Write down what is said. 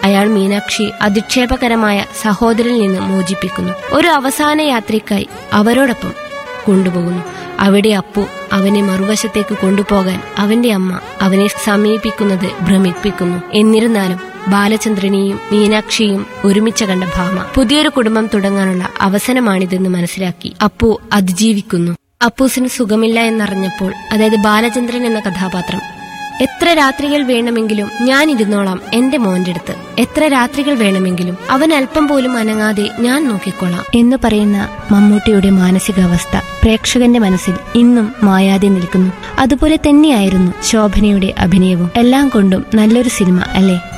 അയാൾ മീനാക്ഷിയെ അധിക്ഷേപകരമായ സഹോദരനിൽ നിന്ന് മോചിപ്പിക്കുന്നു ഒരു അവസാന യാത്രയ്ക്കായി അവരോടൊപ്പം കൊണ്ടുപോകുന്നു അവിടെ അപ്പു അവനെ മറുവശത്തേക്ക് കൊണ്ടുപോകാൻ അവന്റെ അമ്മ അവനെ സമീപിക്കുന്നത് ഭ്രമിപ്പിക്കുന്നു എന്നിരുന്നാലും ബാലചന്ദ്രനെയും മീനാക്ഷിയും ഒരുമിച്ച് കണ്ട ഭാമ പുതിയൊരു കുടുംബം തുടങ്ങാനുള്ള അവസരമാണിതെന്ന് മനസ്സിലാക്കി അപ്പു അതിജീവിക്കുന്നു അപ്പൂസിന് സുഖമില്ല എന്നറിഞ്ഞപ്പോൾ അതായത് ബാലചന്ദ്രൻ എന്ന കഥാപാത്രം എത്ര രാത്രികൾ വേണമെങ്കിലും ഞാൻ ഇരുന്നോളാം എന്റെ മോന്റെ അടുത്ത് എത്ര രാത്രികൾ വേണമെങ്കിലും അവൻ അല്പം പോലും അനങ്ങാതെ ഞാൻ നോക്കിക്കോളാം എന്ന് പറയുന്ന മമ്മൂട്ടിയുടെ മാനസികാവസ്ഥ പ്രേക്ഷകന്റെ മനസ്സിൽ ഇന്നും മായാതെ നിൽക്കുന്നു അതുപോലെ തന്നെയായിരുന്നു ശോഭനയുടെ അഭിനയവും എല്ലാം കൊണ്ടും നല്ലൊരു സിനിമ അല്ലേ